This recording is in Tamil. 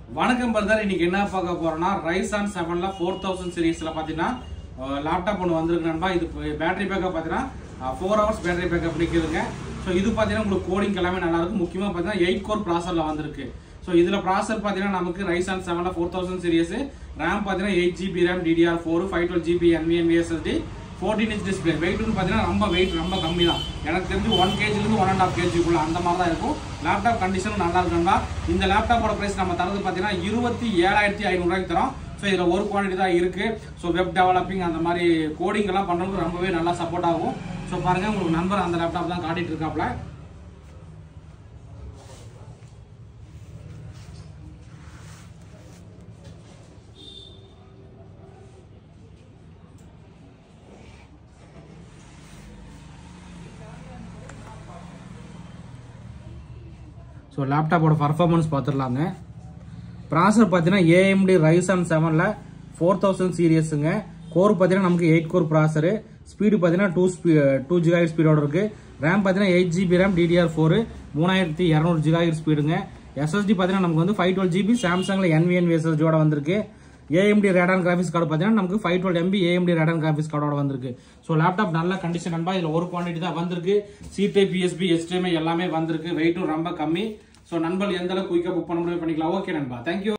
வணக்கம் பிரதர் இன்னைக்கு என்ன பார்க்க போறோம்னா ரைஸ் ஆன் செவன்ல ஃபோர் தௌசண்ட் சீரீஸ்ல பாத்தீங்கன்னா லேப்டாப் ஒன்று வந்திருக்கு நண்பா இது பேட்டரி பேக்கப் பார்த்தீங்கன்னா ஃபோர் ஹவர்ஸ் பேட்டரி பேக்கப் நிற்குதுங்க ஸோ இது பார்த்தீங்கன்னா உங்களுக்கு கோடிங் எல்லாமே நல்லா இருக்கும் முக்கியமாக பார்த்தீங்கன்னா எயிட் கோர் ப்ராசரில் வந்திருக்கு ஸோ இதில் ப்ராசர் பார்த்தீங்கன்னா நமக்கு ரைஸ் ஆன் செவனில் ஃபோர் தௌசண்ட் சீரியஸ் ரேம் பார்த்தீங்கன்னா eight GB RAM DDR four five twelve GB NVMe SSD fourteen inch display வெயிட்னு பார்த்தீங்கன்னா ரொம்ப வெயிட் ரொம்ப கம்மி தான் எனக்கு தெரிஞ்சு ஒன் கேஜிலேருந்து ஒன் அண்ட் ஆஃப் கேஜிக்குள்ள அந்த மாதிரி தான் இருக்கும் லேப்டாப் கண்டிஷனும் நல்லா இருக்கும்பா இந்த லேப்டாப்போட ப்ரைஸ் நம்ம தரது பார்த்தீங்கன்னா இருபத்தி ஏழாயிரத்தி ஐநூறுரூவாய்க்கு தரோம் ஸோ இதில் ஒரு குவாலிட்டி தான் இருக்கு ஸோ வெப் டெவலப்பிங் அந்த மாதிரி கோடிங் எல்லாம் பண்ணுறதுக்கு ரொம்பவே நல்லா சப்போர்ட் ஆகும் ஸோ பாருங்க உங்களுக்கு நண்பர் அந்த லேப்டாப் தான் காட்டிட்டு இருக்காப்ல ஸோ லேப்டாப்போட பர்ஃபார்மன்ஸ் பார்த்துடலாங்க ப்ராசர் பார்த்தீங்கன்னா ஏஎம்டி ரைசன் செவனில் ஃபோர் தௌசண்ட் சீரியஸுங்க கோர் பார்த்தீங்கன்னா நமக்கு எயிட் கோர் ப்ராசரு ஸ்பீடு பார்த்தீங்கன்னா டூ ஸ்பீ டூ ஜிகாஹெட் ஸ்பீடோட இருக்கு ரேம் பார்த்தீங்கன்னா eight GB RAM DDR four மூணாயிரத்தி இரநூறு ஜிகாஹெட் ஸ்பீடுங்க எஸ்எஸ்டி பார்த்தீங்கன்னா நமக்கு வந்து ஃபைவ் டுவெல் ஜிபி சாம்சங்கில் என்விஎன் எஸ்எஸ்டியோட வந்திருக்கு ஏஎம்டி ரேடான் கிராஃபிக்ஸ் கார்டு பார்த்தீங்கன்னா நமக்கு five twelve MB AMD Radeon graphics கார்டோட வந்திருக்கு ஸோ லேப்டாப் நல்ல கண்டிஷன் நண்பா இதில் ஒரு குவான்டிட்டி தான் வந்திருக்கு சிடை பிஎஸ்பி எஸ்டிஎம்ஐ எல்லாமே வந்திருக்கு வெயிட்டும் ரொம்ப கம்மி ஸோ நண்பர்கள் எந்த அளவுக்கு குயிக்காக புக் பண்ண முடியும் பண்ணிக்கலாம் ஓகே நண்பா தேங்க்யூ